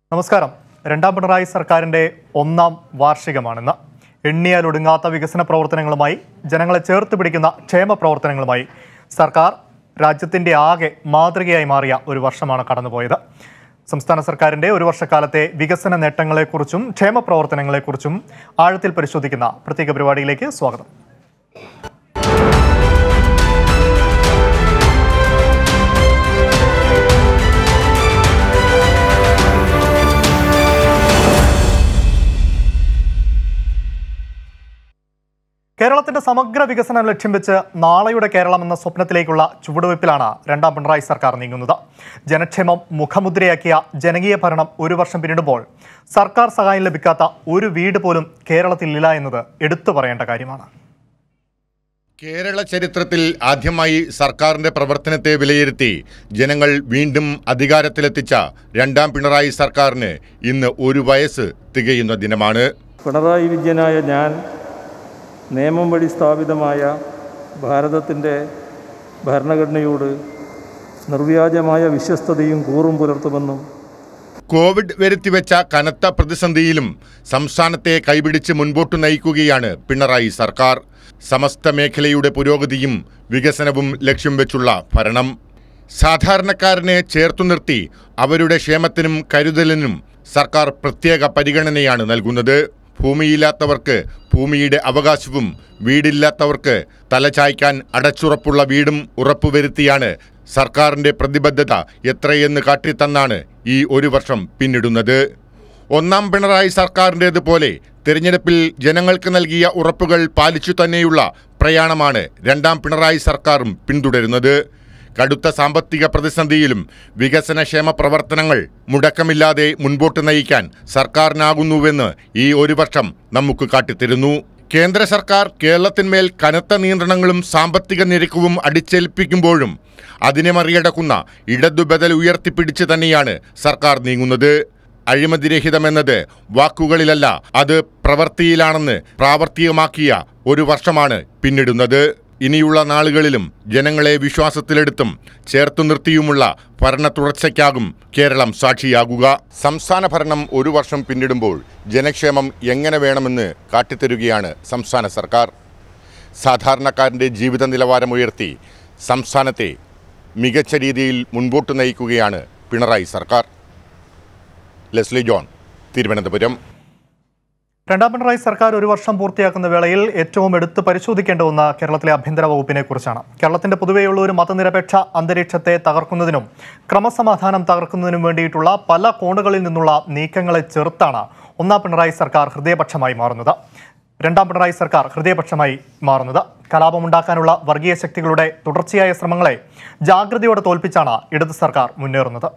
നമസ്കാരം രണ്ടാം പിണറായി സർക്കാരിന്റെ ഒന്നാം വാർഷികമാണിന്ന് എണ്ണിയാൽ ഒടുങ്ങാത്ത വികസന പ്രവർത്തനങ്ങളുമായി ജനങ്ങളെ ചേർത്ത് പിടിക്കുന്ന ക്ഷേമ പ്രവർത്തനങ്ങളുമായി സർക്കാർ രാജ്യത്തിന്റെ ആകെ മാതൃകയായി മാറിയ ഒരു വർഷമാണ് കടന്നുപോയത് സംസ്ഥാന സർക്കാരിന്റെ ഒരു വർഷക്കാലത്തെ വികസന നേട്ടങ്ങളെക്കുറിച്ചും ക്ഷേമ പ്രവർത്തനങ്ങളെക്കുറിച്ചും ആഴത്തിൽ പരിശോധിക്കുന്ന പ്രത്യേക പരിപാടിയിലേക്ക് സ്വാഗതം കേരളത്തിന്റെ സമഗ്ര വികസനം ലക്ഷ്യം വെച്ച് നാളെയുടെ കേരളം എന്ന സ്വപ്നത്തിലേക്കുള്ള ചുവടുവയ്പ്പിലാണ് രണ്ടാം പിണറായി സർക്കാർ നീങ്ങുന്നത് ജനക്ഷേമം മുഖമുദ്രയാക്കിയ ജനകീയ ഭരണം ഒരു വർഷം പിന്നിടുമ്പോൾ സർക്കാർ സഹായം ലഭിക്കാത്ത ഒരു വീട് പോലും കേരളത്തിലില്ല എന്നത് എടുത്തു പറയേണ്ട കാര്യമാണ് കേരള ചരിത്രത്തിൽ ആദ്യമായി സർക്കാരിന്റെ പ്രവർത്തനത്തെ വിലയിരുത്തി ജനങ്ങൾ വീണ്ടും അധികാരത്തിലെത്തിച്ച രണ്ടാം പിണറായി സർക്കാരിന് ഇന്ന് ഒരു വയസ്സ് തികയുന്ന ദിനമാണ് പിണറായി വിജയനായ ഞാൻ നിയമം വഴി സ്ഥാപിതമായ ഭാരതത്തിൻ്റെ ഭരണഘടനയോട് നിർവ്യാജമായ വിശ്വസ്തതയും കൂറും പുലർത്തുമെന്നും കോവിഡ് വരുത്തിവെച്ച കനത്ത പ്രതിസന്ധിയിലും സംസ്ഥാനത്തെ കൈപിടിച്ച് മുൻപോട്ട് നയിക്കുകയാണ് പിണറായി സർക്കാർ സമസ്ത മേഖലയുടെ പുരോഗതിയും വികസനവും ലക്ഷ്യം വെച്ചുള്ള ഭരണം സാധാരണക്കാരനെ ചേർത്തു നിർത്തി അവരുടെ ക്ഷേമത്തിനും കരുതലിനും സർക്കാർ പ്രത്യേക പരിഗണനയാണ് നൽകുന്നത് ഭൂമിയില്ലാത്തവർക്ക് ഭൂമിയുടെ അവകാശവും വീടില്ലാത്തവർക്ക് തലചായ്ക്കാൻ അടച്ചുറപ്പുള്ള വീടും ഉറപ്പുവരുത്തിയാണ് സർക്കാരിന്റെ പ്രതിബദ്ധത എത്രയെന്ന് കാട്ടിത്തന്നാണ് ഈ ഒരു വർഷം പിന്നിടുന്നത് ഒന്നാം പിണറായി സർക്കാരിൻ്റേതുപോലെ തിരഞ്ഞെടുപ്പിൽ ജനങ്ങൾക്ക് നൽകിയ ഉറപ്പുകൾ പാലിച്ചു തന്നെയുള്ള പ്രയാണമാണ് രണ്ടാം പിണറായി സർക്കാരും പിന്തുടരുന്നത് കടുത്ത സാമ്പത്തിക പ്രതിസന്ധിയിലും വികസനക്ഷേമ പ്രവർത്തനങ്ങൾ മുടക്കമില്ലാതെ മുൻപോട്ട് നയിക്കാൻ സർക്കാരിനാകുന്നുവെന്ന് ഈ ഒരു വർഷം നമുക്ക് കാട്ടിത്തരുന്നു കേന്ദ്ര സർക്കാർ കേരളത്തിന്മേൽ കനത്ത നിയന്ത്രണങ്ങളും സാമ്പത്തിക നിരക്കവും അടിച്ചേൽപ്പിക്കുമ്പോഴും അതിനെ മറികടക്കുന്ന ഇടതുബദൽ ഉയർത്തിപ്പിടിച്ച് തന്നെയാണ് സർക്കാർ നീങ്ങുന്നത് അഴിമതിരഹിതമെന്നത് വാക്കുകളിലല്ല അത് പ്രവൃത്തിയിലാണെന്ന് പ്രാവർത്തികമാക്കിയ ഒരു വർഷമാണ് പിന്നിടുന്നത് ഇനിയുള്ള നാളുകളിലും ജനങ്ങളെ വിശ്വാസത്തിലെടുത്തും ചേർത്തു നിർത്തിയുമുള്ള ഭരണ തുടർച്ചയ്ക്കാകും കേരളം സാക്ഷിയാകുക സംസ്ഥാന ഭരണം ഒരു വർഷം പിന്നിടുമ്പോൾ ജനക്ഷേമം എങ്ങനെ വേണമെന്ന് കാട്ടിത്തരുകയാണ് സംസ്ഥാന സർക്കാർ സാധാരണക്കാരൻ്റെ ജീവിത നിലവാരം ഉയർത്തി സംസ്ഥാനത്തെ മികച്ച രീതിയിൽ മുൻപോട്ട് നയിക്കുകയാണ് പിണറായി സർക്കാർ ലെസ്ലി ജോൺ തിരുവനന്തപുരം രണ്ടാം പിണറായി സർക്കാർ ഒരു വർഷം പൂർത്തിയാക്കുന്ന വേളയിൽ ഏറ്റവും എടുത്ത് പരിശോധിക്കേണ്ട ഒന്ന് കേരളത്തിലെ ആഭ്യന്തര വകുപ്പിനെ കുറിച്ചാണ് കേരളത്തിന്റെ പൊതുവെയുള്ള ഒരു മതനിരപേക്ഷ അന്തരീക്ഷത്തെ തകർക്കുന്നതിനും ക്രമസമാധാനം തകർക്കുന്നതിനും വേണ്ടിയിട്ടുള്ള പല കോണുകളിൽ നിന്നുള്ള നീക്കങ്ങളെ ചെറുത്താണ് ഒന്നാം പിണറായി സർക്കാർ ഹൃദയപക്ഷമായി മാറുന്നത് രണ്ടാം പിണറായി സർക്കാർ ഹൃദയപക്ഷമായി മാറുന്നത് കലാപമുണ്ടാക്കാനുള്ള വർഗീയ ശക്തികളുടെ തുടർച്ചയായ ശ്രമങ്ങളെ ജാഗ്രതയോടെ തോൽപ്പിച്ചാണ് ഇടത് സർക്കാർ മുന്നേറുന്നത്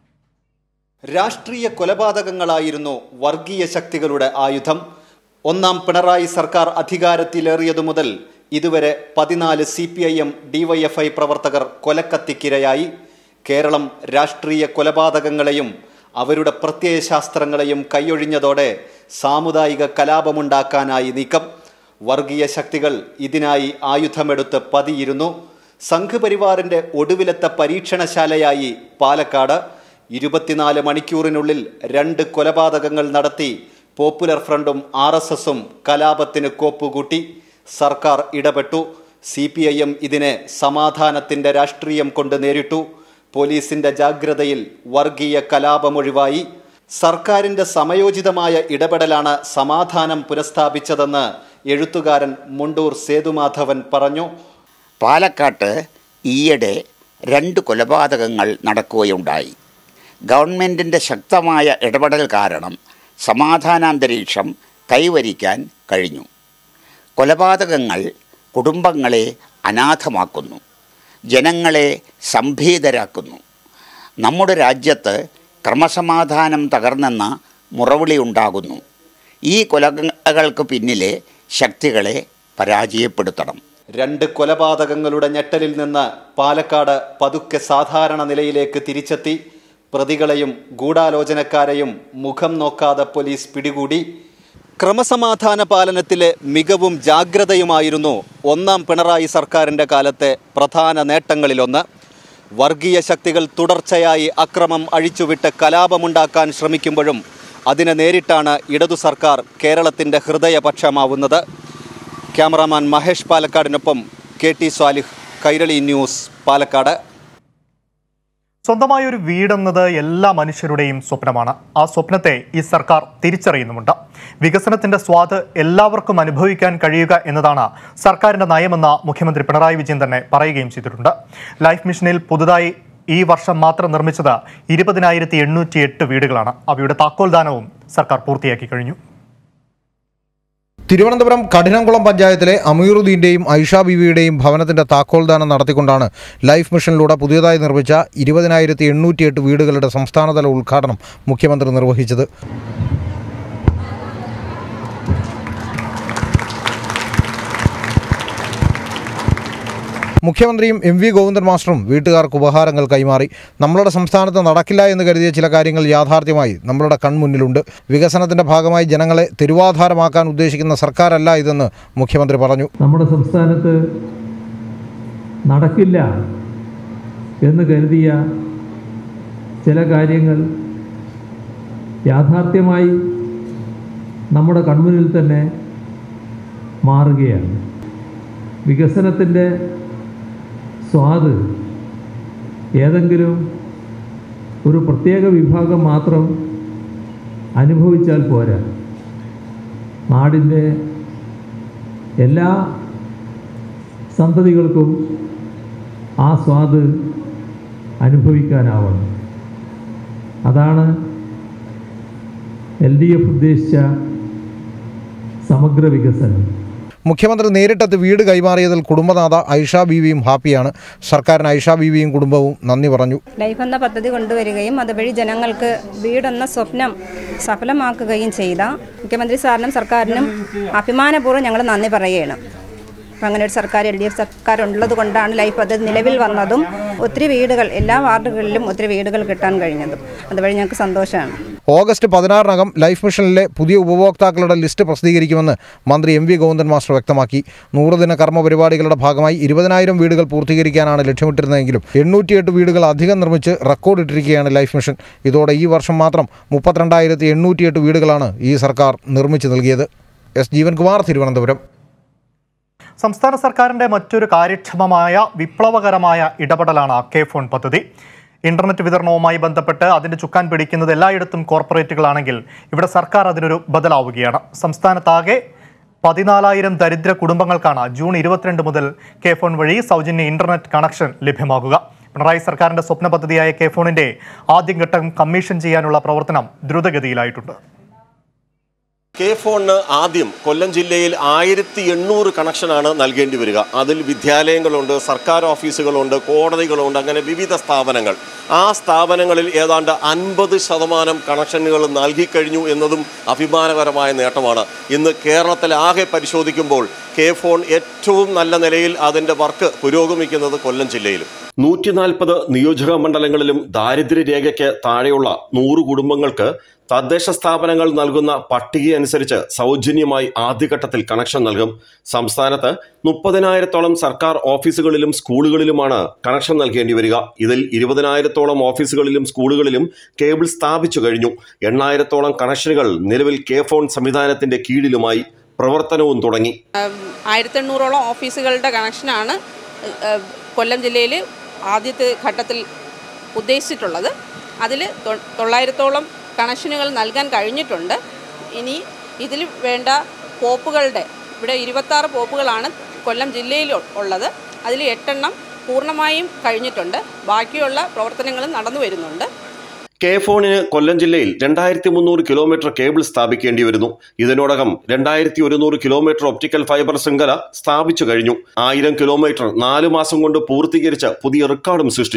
രാഷ്ട്രീയ കൊലപാതകങ്ങളായിരുന്നു വർഗീയ ശക്തികളുടെ ആയുധം ഒന്നാം പിണറായി സർക്കാർ അധികാരത്തിലേറിയതു മുതൽ ഇതുവരെ പതിനാല് C P I M DYFI പ്രവർത്തകർ കൊലക്കത്തിക്കിരയായി കേരളം രാഷ്ട്രീയ കൊലപാതകങ്ങളെയും അവരുടെ പ്രത്യയശാസ്ത്രങ്ങളെയും കൈയൊഴിഞ്ഞതോടെ സാമുദായിക കലാപമുണ്ടാക്കാനായി നീക്കം വർഗീയ ശക്തികൾ ഇതിനായി ആയുധമെടുത്ത് പതിയിരുന്നു സംഘപരിവാറിന്റെ ഒടുവിലത്തെ പരീക്ഷണശാലയായി പാലക്കാട് ഇരുപത്തിനാല് മണിക്കൂറിനുള്ളിൽ രണ്ട് കൊലപാതകങ്ങൾ നടത്തി പോപ്പുലർ ഫ്രണ്ടും ആർ എസ് എസും കലാപത്തിന് കോപ്പുകൂട്ടി സർക്കാർ ഇടപെട്ടു സി പി ഐ എം ഇതിനെ സമാധാനത്തിന്റെ രാഷ്ട്രീയം കൊണ്ട് നേരിട്ടു പോലീസിന്റെ ജാഗ്രതയിൽ വർഗീയ കലാപമൊഴിവായി സർക്കാരിന്റെ സമയോചിതമായ ഇടപെടലാണ് സമാധാനം പുനഃസ്ഥാപിച്ചതെന്ന് എഴുത്തുകാരൻ മുണ്ടൂർ സേതുമാധവൻ പറഞ്ഞു പാലക്കാട്ട് ഈയിടെ രണ്ട് കൊലപാതകങ്ങൾ നടക്കുകയുണ്ടായി ഗവൺമെൻറ്റിൻ്റെ ശക്തമായ ഇടപെടൽ കാരണം സമാധാനാന്തരീക്ഷം കൈവരിക്കാൻ കഴിഞ്ഞു കൊലപാതകങ്ങൾ കുടുംബങ്ങളെ അനാഥമാക്കുന്നു ജനങ്ങളെ സംഭീതരാക്കുന്നു നമ്മുടെ രാജ്യത്ത് ക്രമസമാധാനം തകർന്നെന്ന മുറവിളി ഉണ്ടാകുന്നു ഈ കൊലകൾക്ക് പിന്നിലെ ശക്തികളെ പരാജയപ്പെടുത്തണം രണ്ട് കൊലപാതകങ്ങളുടെ ഞെട്ടലിൽ നിന്ന് പാലക്കാട് പതുക്കെ സാധാരണ നിലയിലേക്ക് തിരിച്ചെത്തി പ്രതികളെയും ഗൂഢാലോചനക്കാരെയും മുഖം നോക്കാതെ പോലീസ് പിടികൂടി ക്രമസമാധാന പാലനത്തിലെ മികവും ജാഗ്രതയുമായിരുന്നു ഒന്നാം പിണറായി സർക്കാരിൻ്റെ കാലത്തെ പ്രധാന നേട്ടങ്ങളിലൊന്ന് വർഗീയ ശക്തികൾ തുടർച്ചയായി അക്രമം അഴിച്ചുവിട്ട് കലാപമുണ്ടാക്കാൻ ശ്രമിക്കുമ്പോഴും അതിനെ നേരിട്ടാണ് ഇടതു സർക്കാർ കേരളത്തിൻ്റെ ഹൃദയപക്ഷമാവുന്നത് ക്യാമറാമാൻ മഹേഷ് പാലക്കാടിനൊപ്പം K T Swalih Kairali news Palakkad സ്വന്തമായ ഒരു വീടെന്നത് എല്ലാ മനുഷ്യരുടെയും സ്വപ്നമാണ് ആ സ്വപ്നത്തെ ഈ സർക്കാർ തിരിച്ചറിയുന്നുമുണ്ട് വികസനത്തിന്റെ സ്വാദ് എല്ലാവർക്കും അനുഭവിക്കാൻ കഴിയുക എന്നതാണ് സർക്കാരിന്റെ നയമെന്ന് മുഖ്യമന്ത്രി പിണറായി വിജയൻ തന്നെ പറയുകയും ചെയ്തിട്ടുണ്ട് ലൈഫ് മിഷനിൽ പുതുതായി ഈ വർഷം മാത്രം നിർമ്മിച്ചത് ഇരുപതിനായിരത്തി എണ്ണൂറ്റി എട്ട് വീടുകളാണ് അവയുടെ താക്കോൽദാനവും സർക്കാർ പൂർത്തിയാക്കി കഴിഞ്ഞു തിരുവനന്തപുരം കഠിനംകുളം പഞ്ചായത്തിലെ അമീറുദ്ദീന്റെയും ഐഷ ബീവിയുടെയും ഭവനത്തിന്റെ താക്കോൽദാനം നടത്തിക്കൊണ്ടാണ് ലൈഫ് മിഷനിലൂടെ പുതിയതായി നിർമ്മിച്ച ഇരുപതിനായിരത്തി എണ്ണൂറ്റിയെട്ട് വീടുകളുടെ സംസ്ഥാനതല ഉദ്ഘാടനം മുഖ്യമന്ത്രി നിർവഹിച്ചത് മുഖ്യമന്ത്രിയും എം വി ഗോവിന്ദൻ മാസ്റ്ററും വീട്ടുകാർക്ക് ഉപഹാരങ്ങൾ കൈമാറി നമ്മളുടെ സംസ്ഥാനത്ത് നടക്കില്ല എന്ന് കരുതിയ ചില കാര്യങ്ങൾ യാഥാർത്ഥ്യമായി നമ്മളുടെ കൺമുന്നിലുണ്ട് വികസനത്തിന്റെ ഭാഗമായി ജനങ്ങളെ തെരുവാധാരമാക്കാൻ ഉദ്ദേശിക്കുന്ന സർക്കാരല്ല ഇതെന്ന് മുഖ്യമന്ത്രി പറഞ്ഞു നമ്മുടെ സംസ്ഥാനത്ത് നടക്കില്ല എന്ന് കരുതിയ ചില കാര്യങ്ങൾ യാഥാർത്ഥ്യമായി നമ്മുടെ കൺമുന്നിൽ തന്നെ മാറുകയാണ് വികസനത്തിൻ്റെ സ്വാദ് ഏതെങ്കിലും ഒരു പ്രത്യേക വിഭാഗം മാത്രം അനുഭവിച്ചാൽ പോരാ നാടിൻ്റെ എല്ലാ സന്തതികൾക്കും ആ സ്വാദ് അനുഭവിക്കാനാവണം അതാണ് എൽ ഡി എഫ് ഉദ്ദേശിച്ച സമഗ്ര വികസനം മുഖ്യമന്ത്രി നേരിട്ടെത്തി വീട് കൈമാറിയതിൽ കുടുംബനാഥ ഐഷ ബീവിയും ഹാപ്പിയാണ് സർക്കാരിന് ഐഷ ബീവിയും കുടുംബവും നന്ദി പറഞ്ഞു ലൈഫ് എന്ന പദ്ധതി കൊണ്ടുവരികയും അതുവഴി ജനങ്ങൾക്ക് വീടെന്ന സ്വപ്നം സഫലമാക്കുകയും ചെയ്ത മുഖ്യമന്ത്രി സാറിനും സർക്കാരിനും അഭിമാനപൂർവ്വം ഞങ്ങൾ നന്ദി പറയുകയാണ് അപ്പം അങ്ങനെ ഒരു സർക്കാർ എൽ ഡി എഫ് സർക്കാർ ഉള്ളത് കൊണ്ടാണ് ലൈഫ് പദ്ധതി നിലവിൽ വന്നതും ഒത്തിരി വീടുകൾ എല്ലാ വാർഡുകളിലും ഒത്തിരി വീടുകൾ കിട്ടാൻ കഴിഞ്ഞതും അതുവഴി ഞങ്ങൾക്ക് സന്തോഷമാണ് ഓഗസ്റ്റ് പതിനാറിനകം ലൈഫ് മിഷനിലെ പുതിയ ഉപഭോക്താക്കളുടെ ലിസ്റ്റ് പ്രസിദ്ധീകരിക്കുമെന്ന് മന്ത്രി എം വി ഗോവിന്ദൻ മാസ്റ്റർ വ്യക്തമാക്കി നൂറുദിന കർമ്മ പരിപാടികളുടെ ഭാഗമായി ഇരുപതിനായിരം വീടുകൾ പൂർത്തീകരിക്കാനാണ് ലക്ഷ്യമിട്ടിരുന്നതെങ്കിലും എണ്ണൂറ്റിയെട്ട് വീടുകൾ അധികം നിർമ്മിച്ച് റെക്കോർഡ് ഇട്ടിരിക്കുകയാണ് ലൈഫ് മിഷൻ ഇതോടെ ഈ വർഷം മാത്രം മുപ്പത്തിരണ്ടായിരത്തി എണ്ണൂറ്റിയെട്ട് വീടുകളാണ് ഈ സർക്കാർ നിർമ്മിച്ചു നൽകിയത് എസ് ജീവൻകുമാർ തിരുവനന്തപുരം സംസ്ഥാന സർക്കാരിന്റെ മറ്റൊരു കാര്യക്ഷമമായ വിപ്ലവകരമായ ഇടപെടലാണ് കെ ഫോൺ പദ്ധതി ഇന്റർനെറ്റ് വിതരണവുമായി ബന്ധപ്പെട്ട് അതിന്റെ ചുക്കാൻ പിടിക്കുന്നത് എല്ലായിടത്തും കോർപ്പറേറ്റുകളാണെങ്കിൽ ഇവിടെ സർക്കാർ അതിനൊരു ബദലാവുകയാണ് സംസ്ഥാനത്താകെ പതിനാലായിരം ദരിദ്ര കുടുംബങ്ങൾക്കാണ് ജൂൺ ഇരുപത്തിരണ്ട് മുതൽ കെ ഫോൺ വഴി സൗജന്യ ഇന്റർനെറ്റ് കണക്ഷൻ ലഭ്യമാകുക പിണറായി സർക്കാരിന്റെ സ്വപ്ന പദ്ധതിയായ കെ ഫോണിന്റെ ആദ്യഘട്ടം കമ്മീഷൻ ചെയ്യാനുള്ള പ്രവർത്തനം ദ്രുതഗതിയിലായിട്ടുണ്ട് കെ ഫോണിന് ആദ്യം കൊല്ലം ജില്ലയിൽ ആയിരത്തി എണ്ണൂറ് കണക്ഷനാണ് നൽകേണ്ടി വരിക അതിൽ വിദ്യാലയങ്ങളുണ്ട് സർക്കാർ ഓഫീസുകളുണ്ട് കോടതികളുണ്ട് അങ്ങനെ വിവിധ സ്ഥാപനങ്ങൾ ആ സ്ഥാപനങ്ങളിൽ ഏതാണ്ട് അൻപത് ശതമാനം കണക്ഷനുകൾ നൽകിക്കഴിഞ്ഞു എന്നതും അഭിമാനകരമായ നേട്ടമാണ് ഇന്ന് കേരളത്തിൽ ആകെ പരിശോധിക്കുമ്പോൾ കെ ഫോൺ ഏറ്റവും നല്ല നിലയിൽ അതിൻ്റെ വർക്ക് പുരോഗമിക്കുന്നത് കൊല്ലം ജില്ലയിലും നൂറ്റി നാൽപ്പത് നിയോജക മണ്ഡലങ്ങളിലും ദാരിദ്ര്യരേഖയ്ക്ക് താഴെയുള്ള നൂറ് കുടുംബങ്ങൾക്ക് തദ്ദേശ സ്ഥാപനങ്ങൾ നൽകുന്ന പട്ടിക അനുസരിച്ച് സൗജന്യമായി ആദ്യഘട്ടത്തിൽ കണക്ഷൻ നൽകും സംസ്ഥാനത്ത് മുപ്പതിനായിരത്തോളം സർക്കാർ ഓഫീസുകളിലും സ്കൂളുകളിലുമാണ് കണക്ഷൻ നൽകേണ്ടി വരിക ഇതിൽ ഇരുപതിനായിരത്തോളം ഓഫീസുകളിലും സ്കൂളുകളിലും കേബിൾ സ്ഥാപിച്ചു കഴിഞ്ഞു എണ്ണായിരത്തോളം കണക്ഷനുകൾ നിലവിൽ കെ ഫോൺ സംവിധാനത്തിന്റെ കീഴിലുമായി പ്രവർത്തനവും തുടങ്ങി ആയിരത്തി എണ്ണൂറോളം ഓഫീസുകളുടെ കണക്ഷനാണ് ഏഹ്, കൊല്ലം ജില്ലയിൽ ആദ്യത്തെ ഘട്ടത്തിൽ ഉദ്ദേശിച്ചിട്ടുള്ളത് അതിൽ തൊള്ളായിരത്തോളം കണക്ഷനുകൾ നൽകാൻ കഴിഞ്ഞിട്ടുണ്ട് ഇനി ഇതിൽ വേണ്ട പോപ്പുകളുടെ ഇവിടെ ഇരുപത്താറ് പോപ്പുകളാണ് കൊല്ലം ജില്ലയിൽ ഉള്ളത് അതിൽ എട്ടെണ്ണം പൂർണ്ണമായും കഴിഞ്ഞിട്ടുണ്ട് ബാക്കിയുള്ള പ്രവർത്തനങ്ങളും നടന്നു വരുന്നുണ്ട് കെ ഫോണിന് കൊല്ലം ജില്ലയിൽ രണ്ടായിരത്തി മുന്നൂറ് കിലോമീറ്റർ കേബിൾ സ്ഥാപിക്കേണ്ടി വരുന്നു ഇതിനോടകം രണ്ടായിരത്തി ഒരുന്നൂറ് കിലോമീറ്റർ ഒപ്റ്റിക്കൽ ഫൈബർ ശൃംഖല സ്ഥാപിച്ചു കഴിഞ്ഞു ആയിരം കിലോമീറ്റർ നാല് മാസം കൊണ്ട് പൂർത്തീകരിച്ച് പുതിയ റെക്കോർഡും സൃഷ്ടിച്ചു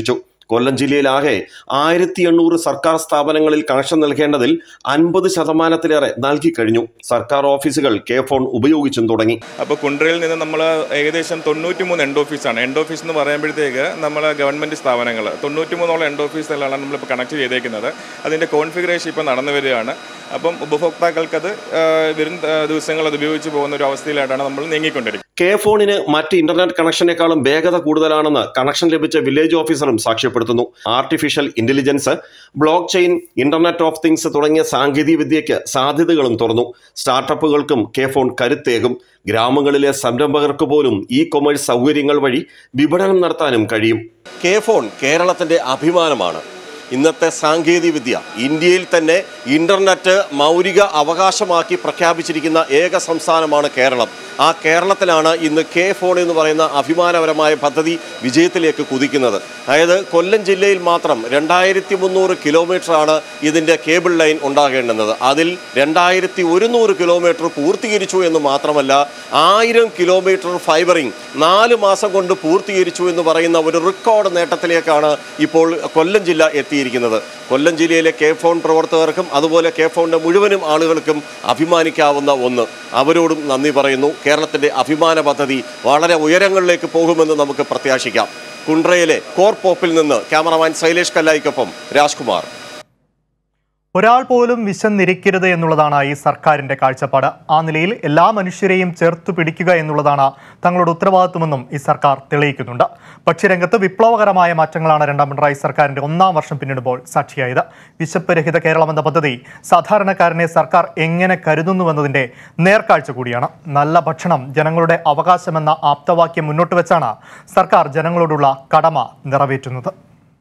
കൊല്ലം ജില്ലയിലാകെ ആയിരത്തി എണ്ണൂറ് സർക്കാർ സ്ഥാപനങ്ങളിൽ കണക്ഷൻ നൽകേണ്ടതിൽ അൻപത് ശതമാനത്തിലേറെ നൽകി കഴിഞ്ഞു സർക്കാർ ഓഫീസുകൾ കെ ഫോൺ ഉപയോഗിച്ചും തുടങ്ങി അപ്പോൾ കുണ്ട്രയിൽ നിന്ന് നമ്മൾ ഏകദേശം തൊണ്ണൂറ്റി മൂന്ന് എൻഡ് ഓഫീസാണ് എൻഡ് ഓഫീസ് എന്ന് പറയുമ്പോഴത്തേക്ക് നമ്മൾ ഗവൺമെൻറ് സ്ഥാപനങ്ങൾ തൊണ്ണൂറ്റി മൂന്നോളം എൻഡ് ഓഫീസുകളാണ് നമ്മളിപ്പോൾ കണക്ട് ചെയ്തേക്കുന്നത് അതിൻ്റെ കോൺഫിഗറേഷൻ ഇപ്പോൾ നടന്നു വരികയാണ് അപ്പം ഉപഭോക്താക്കൾക്കത് ആ, വരും ആ, ദിവസങ്ങൾ അത് ഉപയോഗിച്ച് പോകുന്ന ഒരു അവസ്ഥയിലായിട്ടാണ് നമ്മൾ നീങ്ങിക്കൊണ്ടിരിക്കുന്നത് കെ ഫോണിന് മറ്റ് ഇന്റർനെറ്റ് കണക്ഷനേക്കാളും വേഗത കൂടുതലാണെന്ന് കണക്ഷൻ ലഭിച്ച വില്ലേജ് ഓഫീസറും സാക്ഷ്യപ്പെടുത്തുന്നു artificial intelligence blockchain internet of things തുടങ്ങിയ സാങ്കേതിക വിദ്യയ്ക്ക് സാധ്യതകളും തുറന്നു സ്റ്റാർട്ടപ്പുകൾക്കും കെ ഫോൺ കരുത്തേകും ഗ്രാമങ്ങളിലെ സംരംഭകർക്ക് പോലും ഇ കൊമേഴ്സ് സൗകര്യങ്ങൾ വഴി വിപണനം നടത്താനും കഴിയും കെ ഫോൺ കേരളത്തിന്റെ അഭിമാനമാണ് ഇന്നത്തെ സാങ്കേതിക വിദ്യ ഇന്ത്യയിൽ തന്നെ ഇന്റർനെറ്റ് മൗലിക അവകാശമാക്കി പ്രഖ്യാപിച്ചിരിക്കുന്ന ഏക സംസ്ഥാനമാണ് കേരളം ആ കേരളത്തിലാണ് ഇന്ന് കെ ഫോൺ എന്ന് പറയുന്ന അഭിമാനപരമായ പദ്ധതി വിജയത്തിലേക്ക് കുതിക്കുന്നത് അതായത് കൊല്ലം ജില്ലയിൽ മാത്രം രണ്ടായിരത്തി മുന്നൂറ് കിലോമീറ്ററാണ് ഇതിൻ്റെ കേബിൾ ലൈൻ ഉണ്ടാകേണ്ടുന്നത് അതിൽ രണ്ടായിരത്തി ഒരുന്നൂറ് കിലോമീറ്റർ പൂർത്തീകരിച്ചു എന്ന് മാത്രമല്ല ആയിരം കിലോമീറ്റർ ഫൈബറിംഗ് നാല് മാസം കൊണ്ട് പൂർത്തീകരിച്ചു എന്ന് പറയുന്ന ഒരു റെക്കോർഡ് നേട്ടത്തിലേക്കാണ് ഇപ്പോൾ കൊല്ലം ജില്ല എത്തിയിരിക്കുന്നത് കൊല്ലം ജില്ലയിലെ കെ ഫോൺ പ്രവർത്തകർക്കും അതുപോലെ കെ ഫോണിൻ്റെ മുഴുവനും ആളുകൾക്കും അഭിമാനിക്കാവുന്ന ഒന്ന് അവരോടും നന്ദി പറയുന്നു കേരളത്തിൻ്റെ അഭിമാന പദ്ധതി വളരെ ഉയരങ്ങളിലേക്ക് പോകുമെന്ന് നമുക്ക് പ്രത്യാശിക്കാം കുണ്ട്രയിലെ കോർപോപ്പിൽ നിന്ന് ക്യാമറമാൻ ശൈലേഷ് കല്ലായിക്കൊപ്പം രാജ്കുമാർ ഒരാൾ പോലും വിശന്നിരിക്കരുത് എന്നുള്ളതാണ് ഈ സർക്കാരിന്റെ കാഴ്ചപ്പാട് ആ നിലയിൽ എല്ലാ മനുഷ്യരെയും ചേർത്തു പിടിക്കുക എന്നുള്ളതാണ് തങ്ങളുടെ ഉത്തരവാദിത്വമെന്നും ഈ സർക്കാർ തെളിയിക്കുന്നുണ്ട് ഭക്ഷ്യരംഗത്ത് വിപ്ലവകരമായ മാറ്റങ്ങളാണ് രണ്ടാം പിണറായി സർക്കാരിന്റെ ഒന്നാം വർഷം പിന്നിടുമ്പോൾ സാക്ഷിയായത് വിശപ്പ് രഹിത കേരളം എന്ന പദ്ധതി സാധാരണക്കാരനെ സർക്കാർ എങ്ങനെ കരുതുന്നുവെന്നതിന്റെ നേർക്കാഴ്ച കൂടിയാണ് നല്ല ഭക്ഷണം ജനങ്ങളുടെ അവകാശമെന്ന ആപ്തവാക്യം മുന്നോട്ട് വെച്ചാണ് സർക്കാർ ജനങ്ങളോടുള്ള കടമ നിറവേറ്റുന്നത്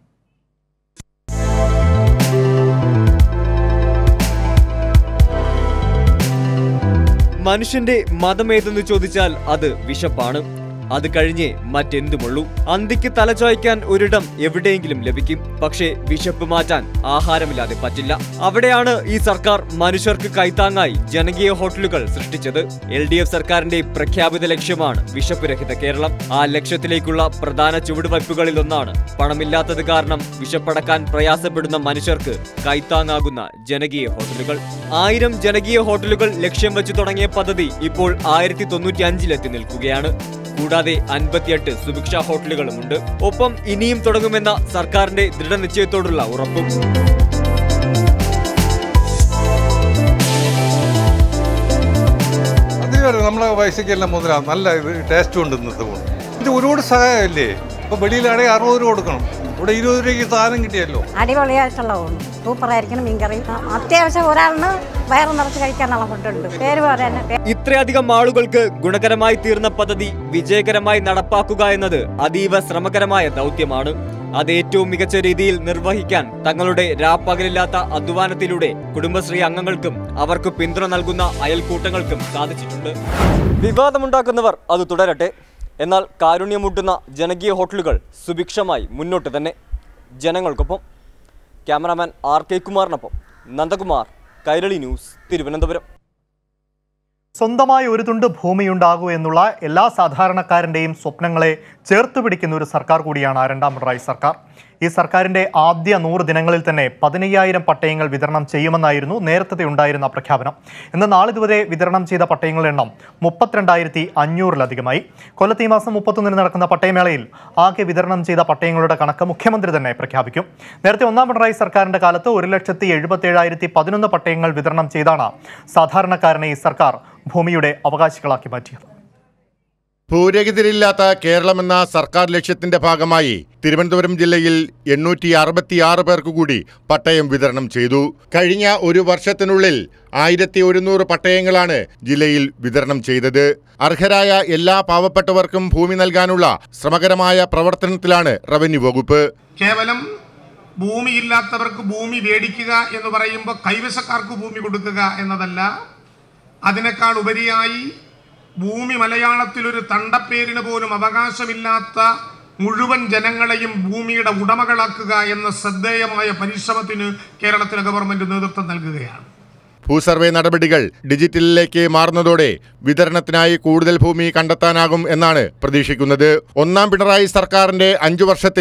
മനുഷ്യന്റെ മതമേതെന്ന് ചോദിച്ചാൽ അത് വിശപ്പാണ് അത് കഴിഞ്ഞേ മറ്റെന്തുമുള്ളൂ അന്തിക്ക് തലചോയ്ക്കാൻ ഒരിടം എവിടെയെങ്കിലും ലഭിക്കും പക്ഷേ വിശപ്പ് മാറ്റാൻ ആഹാരമില്ലാതെ പറ്റില്ല അവിടെയാണ് ഈ സർക്കാർ മനുഷ്യർക്ക് കൈത്താങ്ങായി ജനകീയ ഹോട്ടലുകൾ സൃഷ്ടിച്ചത് എൽ ഡി എഫ് സർക്കാരിന്റെ പ്രഖ്യാപിത ലക്ഷ്യമാണ് വിശപ്പ് രഹിത കേരളം ആ ലക്ഷ്യത്തിലേക്കുള്ള പ്രധാന ചുവടുവയ്പ്പുകളിൽ ഒന്നാണ് പണമില്ലാത്തത് കാരണം വിശപ്പടക്കാൻ പ്രയാസപ്പെടുന്ന മനുഷ്യർക്ക് കൈത്താങ്ങാകുന്ന ജനകീയ ഹോട്ടലുകൾ ആയിരം ജനകീയ ഹോട്ടലുകൾ ലക്ഷ്യം വെച്ച് തുടങ്ങിയ പദ്ധതി ഇപ്പോൾ ആയിരത്തി തൊണ്ണൂറ്റി അഞ്ചിലെത്തി നിൽക്കുകയാണ് കൂടാതെ അൻപത്തിയെട്ട് സുഭിക്ഷ ഹോട്ടലുകളുമുണ്ട് ഒപ്പം ഇനിയും തുടങ്ങുമെന്ന സർക്കാരിന്റെ ദൃഢനിശ്ചയത്തോടുള്ള ഉറപ്പും അത് വേറെ നമ്മളെ പൈസയ്ക്കെല്ലാം മുതലാണ് നല്ല ഇത് ടേസ്റ്റ് ഉണ്ട് ഇന്നത്തെ പോലെ ഇത് ഒരുപാട് സഹായമല്ലേ ഇപ്പൊ വെളിയിലാണെങ്കിൽ അറുപത് രൂപ കൊടുക്കണം ഇവിടെ ഇരുപത് രൂപയ്ക്ക് സാധനം കിട്ടിയല്ലോ അടിപൊളിയായിട്ടുള്ള ഊണ് സൂപ്പറായിരിക്കണം മീൻകറി അത്യാവശ്യം ഒരാളിന് വയറ് നിറച്ച് കഴിക്കാനുള്ള ഫുഡുണ്ട് പേര് പറയാൻ ഇത്രയധികം ആളുകൾക്ക് ഗുണകരമായി തീർന്ന പദ്ധതി വിജയകരമായി നടപ്പാക്കുക എന്നത് അതീവ ശ്രമകരമായ ദൗത്യമാണ് അത് ഏറ്റവും മികച്ച രീതിയിൽ നിർവഹിക്കാൻ തങ്ങളുടെ രാപ്പകലില്ലാത്ത അധ്വാനത്തിലൂടെ കുടുംബശ്രീ അംഗങ്ങൾക്കും അവർക്ക് പിന്തുണ നൽകുന്ന അയൽക്കൂട്ടങ്ങൾക്കും സാധിച്ചിട്ടുണ്ട് വിവാദമുണ്ടാക്കുന്നവർ അത് തുടരട്ടെ എന്നാൽ കാരുണ്യമുട്ടുന്ന ജനകീയ ഹോട്ടലുകൾ സുഭിക്ഷമായി മുന്നോട്ട് തന്നെ ജനങ്ങൾക്കൊപ്പം ക്യാമറാമാൻ ആർ കെ കുമാറിനൊപ്പം നന്ദകുമാർ കൈരളി ന്യൂസ് തിരുവനന്തപുരം സ്വന്തമായി ഒരു തുണ്ട് ഭൂമിയുണ്ടാകൂ എന്നുള്ള എല്ലാ സാധാരണക്കാരൻ്റെയും സ്വപ്നങ്ങളെ ചേർത്ത് പിടിക്കുന്ന ഒരു സർക്കാർ കൂടിയാണ് രണ്ടാം പിണറായി സർക്കാർ ഈ സർക്കാരിൻ്റെ ആദ്യ നൂറ് ദിനങ്ങളിൽ തന്നെ പതിനയ്യായിരം പട്ടയങ്ങൾ വിതരണം ചെയ്യുമെന്നായിരുന്നു നേരത്തെ ഉണ്ടായിരുന്ന പ്രഖ്യാപനം ഇന്ന് നാളിതുവരെ വിതരണം ചെയ്ത പട്ടയങ്ങളുടെ എണ്ണം മുപ്പത്തിരണ്ടായിരത്തി അഞ്ഞൂറിലധികമായി കൊല്ലത്ത് ഈ മാസം മുപ്പത്തൊന്നിന് നടക്കുന്ന പട്ടയമേളയിൽ ആകെ വിതരണം ചെയ്ത പട്ടയങ്ങളുടെ കണക്ക് മുഖ്യമന്ത്രി തന്നെ പ്രഖ്യാപിക്കും നേരത്തെ ഒന്നാം പിണറായി സർക്കാരിന്റെ കാലത്ത് ഒരു ലക്ഷത്തി എഴുപത്തി പതിനൊന്ന് പട്ടയങ്ങൾ വിതരണം ചെയ്താണ് സാധാരണക്കാരനെ ഈ സർക്കാർ ഭൂമിയുടെ അവകാശികളാക്കി മാറ്റിയത് ഭൂരഹിതരില്ലാത്ത കേരളമെന്ന സർക്കാർ ലക്ഷ്യത്തിന്റെ ഭാഗമായി തിരുവനന്തപുരം ജില്ലയിൽ എണ്ണൂറ്റി അറുപത്തിയാറ് പേർക്ക് കൂടി പട്ടയം വിതരണം ചെയ്തു കഴിഞ്ഞ ഒരു വർഷത്തിനുള്ളിൽ ആയിരത്തി ഒരുന്നൂറ് പട്ടയങ്ങളാണ് ജില്ലയിൽ വിതരണം ചെയ്തത് അർഹരായ എല്ലാ പാവപ്പെട്ടവർക്കും ഭൂമി നൽകാനുള്ള ശ്രമകരമായ പ്രവർത്തനത്തിലാണ് റവന്യൂ വകുപ്പ് കേവലം ഭൂമിയില്ലാത്തവർക്ക് ഭൂമി മേടിക്കുക എന്ന് പറയുമ്പോൾ കൈവശക്കാർക്ക് ഭൂമി കൊടുക്കുക എന്നതല്ല അതിനേക്കാൾ ഉപരിയായി ഭൂമി മലയാളത്തിൽ ഒരു തണ്ടപ്പേരിന് പോലും അവകാശമില്ലാത്ത മുഴുവൻ ജനങ്ങളെയും ഭൂമിയുടെ ഉടമകളാക്കുക എന്ന ശ്രദ്ധേയമായ പരിശ്രമത്തിന് കേരളത്തിലെ ഗവൺമെന്റ് നേതൃത്വം നൽകുകയാണ് ഭൂസർവേ നടപടികൾ ഡിജിറ്റലിലേക്ക് മാറുന്നതോടെ വിതരണത്തിനായി കൂടുതൽ ഭൂമി കണ്ടെത്താനാകും എന്നാണ് പ്രതീക്ഷിക്കുന്നത് ഒന്നാം പിണറായി സർക്കാരിന്റെ അഞ്ചു വർഷത്തിൽ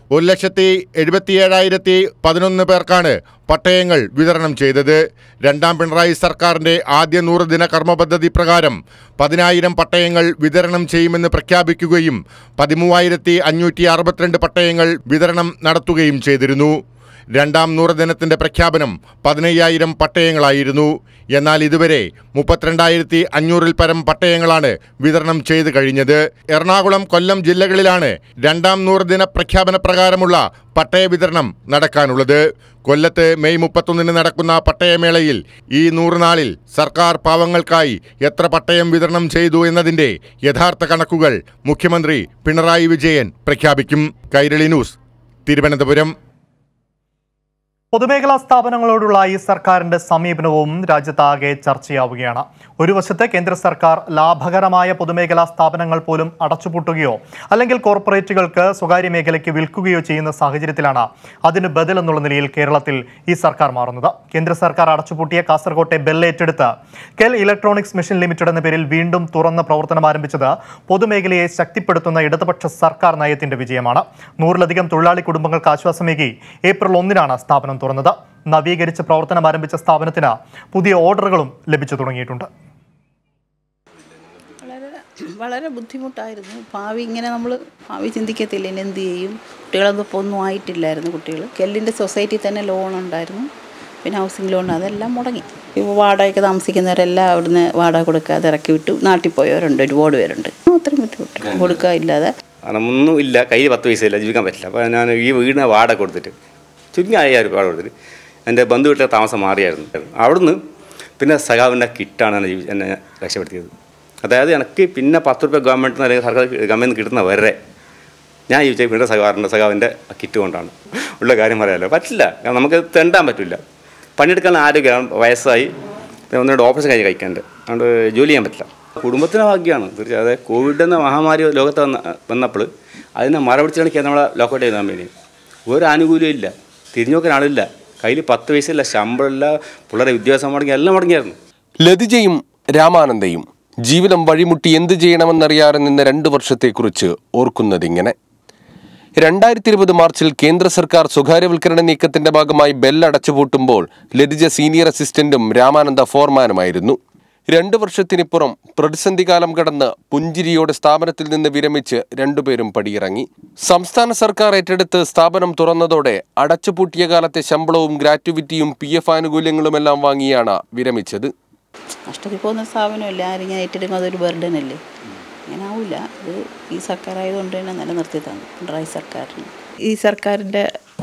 ഒരു ലക്ഷത്തി എഴുപത്തിയേഴായിരത്തി പതിനൊന്ന് പേർക്കാണ് പട്ടയങ്ങൾ വിതരണം ചെയ്തത് രണ്ടാം പിണറായി സർക്കാരിന്റെ ആദ്യ നൂറ് ദിന കർമ്മ പദ്ധതി പ്രകാരം പതിനായിരം പട്ടയങ്ങൾ വിതരണം ചെയ്യുമെന്ന് പ്രഖ്യാപിക്കുകയും പതിമൂവായിരത്തി അഞ്ഞൂറ്റി അറുപത്തിരണ്ട് പട്ടയങ്ങൾ വിതരണം നടത്തുകയും ചെയ്തിരുന്നു രണ്ടാം നൂറ് ദിനത്തിന്റെ പ്രഖ്യാപനം പതിനയ്യായിരം പട്ടയങ്ങളായിരുന്നു എന്നാൽ ഇതുവരെ മുപ്പത്തിരണ്ടായിരത്തി അഞ്ഞൂറിൽ പരം പട്ടയങ്ങളാണ് വിതരണം ചെയ്തു കഴിഞ്ഞത് എറണാകുളം കൊല്ലം ജില്ലകളിലാണ് രണ്ടാം നൂറ് ദിന പ്രഖ്യാപന പ്രകാരമുള്ള പട്ടയ വിതരണം നടക്കാനുള്ളത് കൊല്ലത്ത് മെയ് മുപ്പത്തൊന്നിന് നടക്കുന്ന പട്ടയമേളയിൽ ഈ നൂറ് നാളിൽ സർക്കാർ പാവങ്ങൾക്കായി എത്ര പട്ടയം വിതരണം ചെയ്തു എന്നതിന്റെ യഥാർത്ഥ കണക്കുകൾ മുഖ്യമന്ത്രി പിണറായി വിജയൻ പ്രഖ്യാപിക്കും കൈരളി ന്യൂസ് തിരുവനന്തപുരം പൊതുമേഖലാ സ്ഥാപനങ്ങളോടുള്ള ഈ സർക്കാരിന്റെ സമീപനവും രാജ്യത്താകെ ചർച്ചയാവുകയാണ് ഒരു വശത്ത് കേന്ദ്ര സർക്കാർ ലാഭകരമായ പൊതുമേഖലാ സ്ഥാപനങ്ങൾ പോലും അടച്ചുപൂട്ടുകയോ അല്ലെങ്കിൽ കോർപ്പറേറ്റുകൾക്ക് സ്വകാര്യ മേഖലയ്ക്ക് വിൽക്കുകയോ ചെയ്യുന്ന സാഹചര്യത്തിലാണ് അതിന് ബദൽ എന്നുള്ള നിലയിൽ കേരളത്തിൽ ഈ സർക്കാർ മാറുന്നത് കേന്ദ്ര സർക്കാർ അടച്ചുപൂട്ടിയ കാസർകോട്ടെ ബെൽ ഏറ്റെടുത്ത് കെൽ ഇലക്ട്രോണിക്സ് മെഷീൻ ലിമിറ്റഡ് എന്ന പേരിൽ വീണ്ടും തുറന്ന് പ്രവർത്തനം ആരംഭിച്ചത് പൊതുമേഖലയെ ശക്തിപ്പെടുത്തുന്ന ഇടതുപക്ഷ സർക്കാർ നയത്തിന്റെ വിജയമാണ് നൂറിലധികം തൊഴിലാളി കുടുംബങ്ങൾക്ക് ആശ്വാസമേകി ഏപ്രിൽ ഒന്നിനാണ് സ്ഥാപനം തുറന്നത് നവീകരിച്ച് പ്രവർത്തനം ആരംഭിച്ച സ്ഥാപനത്തിന് പുതിയ ഓർഡറുകളും ലഭിച്ചു തുടങ്ങിയിട്ടുണ്ട് വളരെ വളരെ ബുദ്ധിമുട്ടായിരുന്നു ഭാവി ഇങ്ങനെ നമ്മൾ ഭാവി ചിന്തിക്കത്തില്ല ഇനി എന്ത് ചെയ്യും കുട്ടികളൊന്നും ഇപ്പോൾ ഒന്നും ആയിട്ടില്ലായിരുന്നു കുട്ടികൾ കെല്ലിൻ്റെ സൊസൈറ്റി തന്നെ ലോൺ ഉണ്ടായിരുന്നു പിന്നെ ഹൗസിംഗ് ലോൺ അതെല്ലാം മുടങ്ങി ഇപ്പോൾ വാടകയ്ക്ക് താമസിക്കുന്നവരെല്ലാം അവിടുന്ന് വാടക കൊടുക്കാതെ ഇറക്കി വിട്ടു നാട്ടിൽ പോയവരുണ്ട് ഒരുപാട് പേരുണ്ട് അത്രയും ബുദ്ധിമുട്ട് കൊടുക്കുക ഇല്ലാതെ കാരണം ഒന്നും ഇല്ല കയ്യിൽ പത്ത് പൈസ ഇല്ല ജീവിക്കാൻ പറ്റില്ല അപ്പോൾ ഞാൻ ഈ വീടിനെ വാടക കൊടുത്തിട്ട് ചുരുങ്ങി അയ്യായിരം രൂപ വാടക കൊടുത്തിട്ട് എൻ്റെ ബന്ധു വീട്ടിലെ താമസം മാറിയായിരുന്നു അവിടുന്ന് പിന്നെ സഖാവിൻ്റെ കിറ്റാണ് എന്നെ ജീവി എന്നെ രക്ഷപ്പെടുത്തിയത് അതായത് എനിക്ക് പിന്നെ പത്ത് രൂപ ഗവൺമെൻറ്റിൽ നിന്ന് അല്ലെങ്കിൽ സർക്കാർ ഗവൺമെൻറ് നിന്ന് കിട്ടുന്ന വരെ ഞാൻ ജീവിച്ച പിന്നെ സഖാറിൻ്റെ സഖാവിൻ്റെ കിറ്റ് കൊണ്ടാണ് ഉള്ള കാര്യം പറയാമല്ലോ പറ്റില്ല കാരണം നമുക്ക് തെണ്ടാൻ പറ്റില്ല പണിയെടുക്കാൻ ആരോഗ്യം വയസ്സായി പിന്നെ ഒന്നുകൂടെ ഓപ്പറേഷൻ കഴിഞ്ഞ് കഴിക്കാണ്ട് അതുകൊണ്ട് ജോലി ചെയ്യാൻ പറ്റില്ല കുടുംബത്തിന് ഭാഗ്യമാണ് തീർച്ചയായും അതായത് കോവിഡ് എന്ന മഹാമാരി ലോകത്ത് വന്ന വന്നപ്പോൾ അതിനെ മറപിടിച്ചാണ് നമ്മളെ ലോക്കൗട്ട് ചെയ്ത കമ്പനി ഒരു ആനുകൂല്യം ഇല്ല തിരിഞ്ഞു നോക്കാൻ ആളില്ല കയ്യിൽ പത്ത് പൈസയില്ല ശമ്പളമില്ല പിള്ളേരെ വിദ്യാഭ്യാസം മുടങ്ങി എല്ലാം മുടങ്ങിയായിരുന്നു ലതിജയും രാമാനന്ദയും ജീവിതം വഴിമുട്ടി എന്ത് ചെയ്യണമെന്നറിയാതെ നിന്ന രണ്ട് വർഷത്തെക്കുറിച്ച് ഓർക്കുന്നതിങ്ങനെ രണ്ടായിരത്തി ഇരുപത് മാർച്ചിൽ കേന്ദ്ര സർക്കാർ സ്വകാര്യവൽക്കരണ നീക്കത്തിന്റെ ഭാഗമായി ബെൽ അടച്ചുപൂട്ടുമ്പോൾ ലതിജ സീനിയർ അസിസ്റ്റന്റും രാമാനന്ദ ഫോർമാനുമായിരുന്നു രണ്ടു വർഷത്തിനിപ്പുറം പ്രതിസന്ധി കാലം കടന്ന് പുഞ്ചിരിയോടെ സ്ഥാപനത്തിൽ നിന്ന് വിരമിച്ച് രണ്ടുപേരും പടിയിറങ്ങി സംസ്ഥാന സർക്കാർ ഏറ്റെടുത്ത് സ്ഥാപനം തുറന്നതോടെ അടച്ചുപൂട്ടിയ കാലത്തെ ശമ്പളവും ഗ്രാറ്റുവിറ്റിയും പി എഫ് ആനുകൂല്യങ്ങളുമെല്ലാം വാങ്ങിയാണ് വിരമിച്ചത് നഷ്ടത്തിൽ പോകുന്ന സ്ഥാപനമല്ല ആരിങ്ങനെ ഏറ്റെടുക്കും അതൊരു ബർഡൻ അല്ലേ അങ്ങനെ ആവില്ല ഇത് ഈ സർക്കാർ ആയതുകൊണ്ട് തന്നെ നിലനിർത്തി തന്നു പിണറായി സർക്കാരിന് ഈ സർക്കാരിൻ്റെ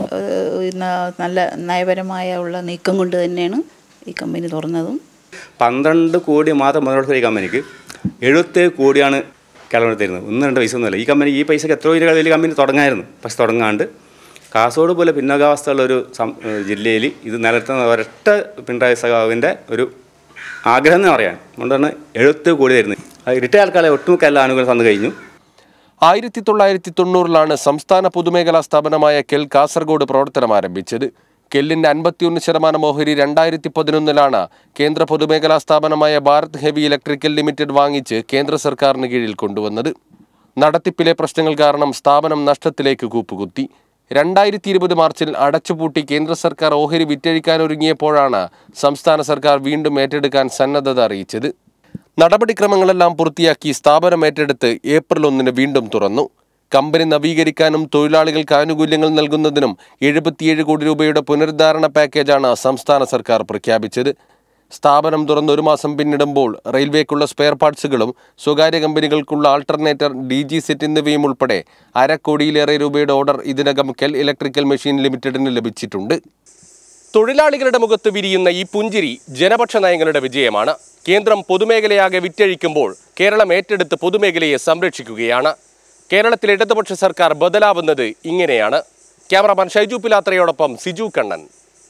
ഏഹ്, ന- നല്ല നയപരമായ ഉള്ള നീക്കം കൊണ്ട് തന്നെയാണ് ഈ കമ്പനി തുറന്നതും പന്ത്രണ്ട് കോടി മാത്രം മുതലെടുത്ത ഈ കമ്പനിക്ക് എഴുപത്തേഴ് കോടിയാണ് കേരളം തരുന്നത് ഒന്ന് രണ്ട് പൈസ ഒന്നുമില്ല ഈ കമ്പനി ഈ പൈസക്ക് എത്രയോ ഇതിനേക്കാൾ വലിയ കമ്പനി തുടങ്ങായിരുന്നു പക്ഷെ തുടങ്ങാണ്ട് കാസർഗോഡ് പോലെ പിന്നോക്കാവസ്ഥയുള്ള ഒരു സം ജില്ലയിൽ ഇത് നിലനിർത്തുന്ന ഒരൊറ്റ പിണറായി സഖാവിൻ്റെ ഒരു ആഗ്രഹം എന്ന് പറയാൻ അതുകൊണ്ടാണ് എഴുപത്തേഴ് കോടി തരുന്നത് അത് റിട്ടയർ ആൾക്കാരെ ഒട്ടുമിക്ക എല്ലാ ആനുകൂല്യം തന്നു കഴിഞ്ഞു ആയിരത്തി തൊള്ളായിരത്തി തൊണ്ണൂറിലാണ് സംസ്ഥാന പൊതുമേഖലാ സ്ഥാപനമായ കെൽ കാസർഗോഡ് പ്രവർത്തനം ആരംഭിച്ചത് കെല്ലിന്റെ അൻപത്തിയൊന്ന് ശതമാനം ഓഹരി രണ്ടായിരത്തി പതിനൊന്നിലാണ് കേന്ദ്ര പൊതുമേഖലാ സ്ഥാപനമായ ഭാരത് ഹെവി ഇലക്ട്രിക്കൽ ലിമിറ്റഡ് വാങ്ങിച്ച് കേന്ദ്ര സർക്കാരിന് കീഴിൽ കൊണ്ടുവന്നത് നടത്തിപ്പിലെ പ്രശ്നങ്ങൾ കാരണം സ്ഥാപനം നഷ്ടത്തിലേക്ക് കൂപ്പുകുത്തി രണ്ടായിരത്തി ഇരുപത് മാർച്ചിൽ അടച്ചുപൂട്ടി കേന്ദ്ര സർക്കാർ ഓഹരി വിറ്റഴിക്കാനൊരുങ്ങിയപ്പോഴാണ് സംസ്ഥാന സർക്കാർ വീണ്ടും ഏറ്റെടുക്കാൻ സന്നദ്ധത അറിയിച്ചത് നടപടിക്രമങ്ങളെല്ലാം പൂർത്തിയാക്കി സ്ഥാപനം ഏറ്റെടുത്ത് ഏപ്രിൽ ഒന്നിന് വീണ്ടും തുറന്നു കമ്പനി നവീകരിക്കാനും തൊഴിലാളികൾക്ക് ആനുകൂല്യങ്ങൾ നൽകുന്നതിനും എഴുപത്തിയേഴ് കോടി രൂപയുടെ പുനരുദ്ധാരണ പാക്കേജാണ് സംസ്ഥാന സർക്കാർ പ്രഖ്യാപിച്ചത് സ്ഥാപനം തുറന്ന് ഒരു മാസം പിന്നിടുമ്പോൾ റെയിൽവേക്കുള്ള സ്പെയർ പാർട്സുകളും സ്വകാര്യ കമ്പനികൾക്കുള്ള ആൾട്ടർനേറ്റർ ഡി ജി സെറ്റ് എന്നിവയും ഉൾപ്പെടെ അരക്കോടിയിലേറെ രൂപയുടെ ഓർഡർ ഇതിനകം കെൽ ഇലക്ട്രിക്കൽ മെഷീൻ ലിമിറ്റഡിന് ലഭിച്ചിട്ടുണ്ട് തൊഴിലാളികളുടെ മുഖത്ത് വിരിയുന്ന ഈ പുഞ്ചിരി ജനപക്ഷ നയങ്ങളുടെ വിജയമാണ് കേന്ദ്രം പൊതുമേഖലയാകെ വിറ്റഴിക്കുമ്പോൾ കേരളം ഏറ്റെടുത്ത് പൊതുമേഖലയെ സംരക്ഷിക്കുകയാണ് കേരളത്തിൽ ഇടതുപക്ഷ സർക്കാർ ബദലാവുന്നത് ഇങ്ങനെയാണ് ക്യാമറമാൻ ഷൈജു പിലാത്രയോടൊപ്പം സിജു കണ്ണൻ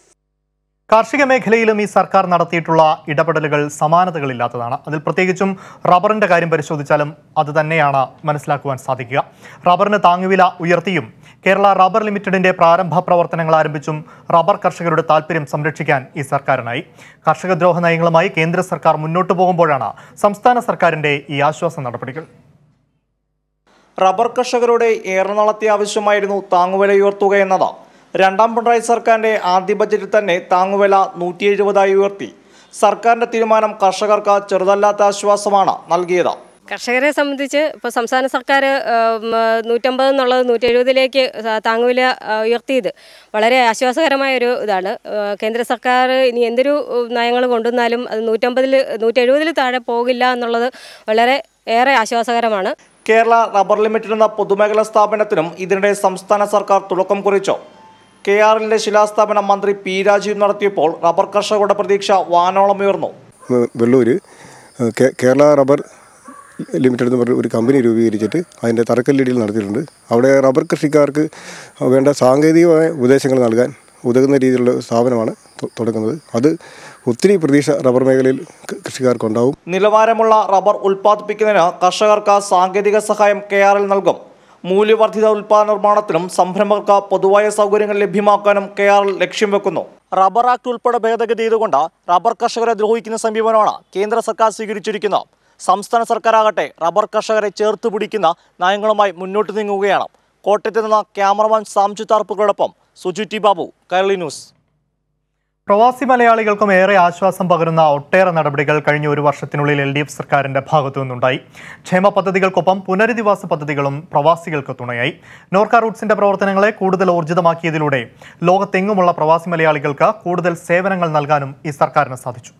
കാർഷിക മേഖലയിലും ഈ സർക്കാർ നടത്തിയിട്ടുള്ള ഇടപെടലുകൾ സമാനതകളില്ലാത്തതാണ് അതിൽ പ്രത്യേകിച്ചും റബ്ബറിന്റെ കാര്യം പരിശോധിച്ചാലും അത് തന്നെയാണ് മനസ്സിലാക്കുവാൻ സാധിക്കുക റബ്ബറിന് താങ്ങുവില ഉയർത്തിയും കേരള റബ്ബർ ലിമിറ്റഡിന്റെ പ്രാരംഭ പ്രവർത്തനങ്ങൾ ആരംഭിച്ചും റബ്ബർ കർഷകരുടെ താൽപ്പര്യം സംരക്ഷിക്കാൻ ഈ സർക്കാരിനായി കർഷകദ്രോഹ നയങ്ങളുമായി കേന്ദ്ര സർക്കാർ മുന്നോട്ടു പോകുമ്പോഴാണ് സംസ്ഥാന സർക്കാരിന്റെ ഈ ആശ്വാസ നടപടികൾ റബ്ബർ കർഷകരുടെ ഏറെ നാളത്തെ ആവശ്യമായിരുന്നു താങ്ങുവില ഉയർത്തുക എന്നത് രണ്ടാം പിണറായി സർക്കാരിന്റെ ആദ്യ ബജറ്റിൽ തന്നെ താങ്ങുവില നൂറ്റി എഴുപതായി ഉയർത്തി സർക്കാരിന്റെ തീരുമാനം കർഷകർക്ക് ചെറുതല്ലാത്ത ആശ്വാസമാണ് നൽകിയത് കർഷകരെ സംബന്ധിച്ച് ഇപ്പോൾ സംസ്ഥാന സർക്കാർ നൂറ്റമ്പത് എന്നുള്ളത് നൂറ്റി എഴുപതിലേക്ക് താങ്ങുവില ആ, ഉയർത്തിയത് വളരെ ആശ്വാസകരമായ ഒരു ഇതാണ് ആ, കേന്ദ്ര സർക്കാർ ഇനി എന്തൊരു നയങ്ങൾ കൊണ്ടുവന്നാലും അത് നൂറ്റമ്പതിൽ നൂറ്റി എഴുപതിൽ താഴെ പോകില്ല എന്നുള്ളത് വളരെ ഏറെ ആശ്വാസകരമാണ് കേരള റബ്ബർ ലിമിറ്റഡ് എന്ന പൊതുമേഖലാ സ്ഥാപനത്തിനും ഇതിനിടെ സംസ്ഥാന സർക്കാർ തുടക്കം കുറിച്ചു കെ ആർ എല്ലിന്റെ ശിലാസ്ഥാപനം മന്ത്രി പി രാജീവ് നടത്തിയപ്പോൾ റബ്ബർ കർഷകരുടെ പ്രതീക്ഷ വാനോളം ഉയർന്നു വെള്ളൂര് കേ- കേരള റബ്ബർ ലിമിറ്റഡ് എന്ന് പറഞ്ഞ ഒരു കമ്പനി രൂപീകരിച്ചിട്ട് അതിൻ്റെ തറക്കല്ലിടിയിൽ നടത്തിയിട്ടുണ്ട് അവിടെ റബ്ബർ കൃഷിക്കാർക്ക് വേണ്ട സാങ്കേതികമായ ഉപദേശങ്ങൾ നൽകാൻ ഉതകുന്ന രീതിയിലുള്ള സ്ഥാപനമാണ് തു- തുടങ്ങുന്നത് അത് ഒത്തിരി പ്രതീക്ഷ റബ്ബർ മേഖലയിൽ ക- കൃഷിക്കാർക്കുണ്ടാവും നിലവാരമുള്ള റബ്ബർ ഉൽപ്പാദിപ്പിക്കുന്നതിന് കർഷകർക്ക് സാങ്കേതിക സഹായം കെ ആർ എൽ നൽകും മൂല്യവർദ്ധിത ഉൽപ്പാദന നിർമ്മാണത്തിനും സംരംഭകർക്ക് പൊതുവായ സൗകര്യങ്ങൾ ലഭ്യമാക്കാനും കെ ആർ എൽ ലക്ഷ്യം വെക്കുന്നു റബ്ബർ ആക്ട് ഉൾപ്പെടെ ഭേദഗതി ചെയ്തുകൊണ്ട് റബ്ബർ കർഷകരെ ദ്രോഹിക്കുന്ന സമീപനമാണ് കേന്ദ്ര സർക്കാർ സ്വീകരിച്ചിരിക്കുന്നത് സംസ്ഥാന സർക്കാരാകട്ടെ റബ്ബർ കർഷകരെ ചേർത്ത് പിടിക്കുന്ന നയങ്ങളുമായി മുന്നോട്ട് നീങ്ങുകയാണ് കോട്ടയത്ത് നിന്ന് ക്യാമറമാൻ സാംജു താർപ്പുകളോടൊപ്പം സുജു ടി ബാബു കൈരളി ന്യൂസ് പ്രവാസി മലയാളികൾക്കും ഏറെ ആശ്വാസം പകരുന്ന ഒട്ടേറെ നടപടികൾ കഴിഞ്ഞ ഒരു വർഷത്തിനുള്ളിൽ എൽ ഡി എഫ് സർക്കാരിന്റെ ഭാഗത്തു നിന്നുണ്ടായി ക്ഷേമ പദ്ധതികൾക്കൊപ്പം പുനരധിവാസ പദ്ധതികളും പ്രവാസികൾക്ക് തുണയായി നോർക്ക റൂട്ട്സിന്റെ പ്രവർത്തനങ്ങളെ കൂടുതൽ ഊർജിതമാക്കിയതിലൂടെ ലോകത്തെങ്ങുമുള്ള പ്രവാസി മലയാളികൾക്ക് കൂടുതൽ സേവനങ്ങൾ നൽകാനും ഈ സർക്കാരിന് സാധിച്ചു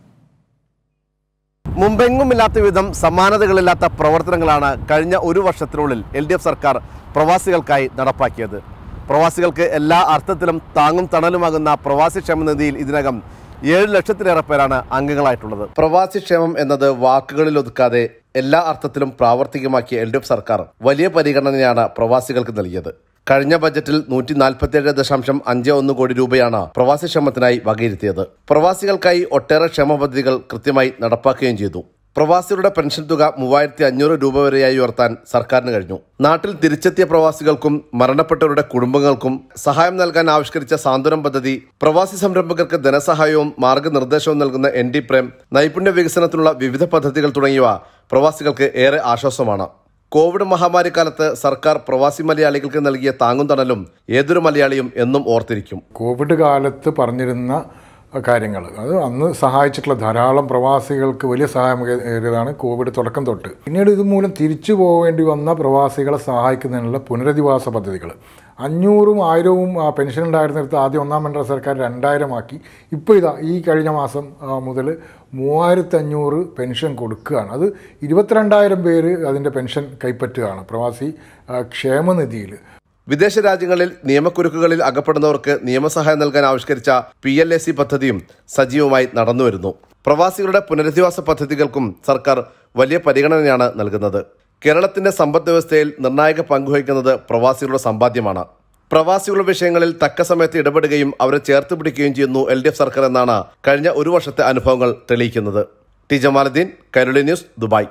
മുമ്പെങ്ങുമില്ലാത്ത വിധം സമാനതകളില്ലാത്ത പ്രവർത്തനങ്ങളാണ് കഴിഞ്ഞ ഒരു വർഷത്തിനുള്ളിൽ എൽ ഡി എഫ് സർക്കാർ പ്രവാസികൾക്കായി നടപ്പാക്കിയത് പ്രവാസികൾക്ക് എല്ലാ അർത്ഥത്തിലും താങ്ങും തണലുമാകുന്ന പ്രവാസി ക്ഷേമനിധിയിൽ ഇതിനകം ഏഴ് ലക്ഷത്തിലേറെ പേരാണ് അംഗങ്ങളായിട്ടുള്ളത് പ്രവാസി ക്ഷേമം എന്നത് വാക്കുകളിൽ ഒതുക്കാതെ എല്ലാ അർത്ഥത്തിലും പ്രാവർത്തികമാക്കിയ എൽ ഡി എഫ് സർക്കാർ വലിയ പരിഗണനയാണ് പ്രവാസികൾക്ക് നൽകിയത് കഴിഞ്ഞ ബജറ്റിൽ നൂറ്റി നാൽപ്പത്തിയേഴ് ദശാംശം അഞ്ച് ഒന്ന് കോടി രൂപയാണ് പ്രവാസി ക്ഷേമത്തിനായി വകയിരുത്തിയത് പ്രവാസികൾക്കായി ഒട്ടേറെ ക്ഷേമ പദ്ധതികൾ കൃത്യമായി നടപ്പാക്കുകയും ചെയ്തു പ്രവാസികളുടെ പെൻഷൻ തുക മൂവായിരത്തി അഞ്ഞൂറ് രൂപ വരെയായി ഉയർത്താൻ സർക്കാരിന് കഴിഞ്ഞു നാട്ടിൽ തിരിച്ചെത്തിയ പ്രവാസികൾക്കും മരണപ്പെട്ടവരുടെ കുടുംബങ്ങൾക്കും സഹായം നൽകാൻ ആവിഷ്കരിച്ച സാന്ത്വനം പദ്ധതി പ്രവാസി സംരംഭകർക്ക് ധനസഹായവും മാർഗനിർദ്ദേശവും നൽകുന്ന എൻ ഡി പ്രേം നൈപുണ്യ വികസനത്തിനുള്ള വിവിധ പദ്ധതികൾ തുടങ്ങിയവ പ്രവാസികൾക്ക് ഏറെ ആശ്വാസമാണ് കോവിഡ് മഹാമാരി കാലത്ത് സർക്കാർ പ്രവാസി മലയാളികൾക്ക് നൽകിയ താങ്ങും തണലും ഏതൊരു മലയാളിയും എന്നും ഓർത്തിരിക്കും കോവിഡ് കാലത്ത് പറഞ്ഞിരുന്ന കാര്യങ്ങൾ അത് അന്ന് സഹായിച്ചിട്ടുള്ള ധാരാളം പ്രവാസികൾക്ക് വലിയ സഹായം ഏറിയതാണ് കോവിഡ് തുടക്കം തൊട്ട് പിന്നീട് ഇതുമൂലം തിരിച്ചു പോവേണ്ടി വന്ന പ്രവാസികളെ സഹായിക്കുന്നതിനുള്ള പുനരധിവാസ പദ്ധതികൾ അഞ്ഞൂറും ആയിരവും ആ, പെൻഷൻ ഉണ്ടായിരുന്നിടത്ത് ആദ്യം ഒന്നാം പിണറായി സർക്കാർ രണ്ടായിരം ആക്കി ഇപ്പോൾ ഇതാ ഈ കഴിഞ്ഞ മാസം മുതൽ മൂവായിരത്തി അഞ്ഞൂറ് പെൻഷൻ കൊടുക്കുകയാണ് അത് ഇരുപത്തിരണ്ടായിരം പേര് അതിൻ്റെ പെൻഷൻ കൈപ്പറ്റുകയാണ് പ്രവാസി ആ, ക്ഷേമനിധിയിൽ വിദേശ രാജ്യങ്ങളിൽ നിയമക്കുരുക്കുകളിൽ അകപ്പെടുന്നവർക്ക് നിയമസഹായം നൽകാൻ ആവിഷ്കരിച്ച പി എൽ എ സി പദ്ധതിയും സജീവമായി നടന്നുവരുന്നു പ്രവാസികളുടെ പുനരധിവാസ പദ്ധതികൾക്കും സർക്കാർ വലിയ പരിഗണനയാണ് നൽകുന്നത് കേരളത്തിന്റെ സമ്പദ് വ്യവസ്ഥയിൽ നിർണായക പങ്കുവഹിക്കുന്നത് പ്രവാസികളുടെ സമ്പാദ്യമാണ് പ്രവാസികളുടെ വിഷയങ്ങളിൽ തക്ക സമയത്ത് ഇടപെടുകയും അവരെ ചേർത്ത് പിടിക്കുകയും ചെയ്യുന്നു എൽ ഡി എഫ് സർക്കാർ എന്നാണ് കഴിഞ്ഞ ഒരു വർഷത്തെ അനുഭവങ്ങൾ തെളിയിക്കുന്നത് T Jamaluddin Kairali news Dubai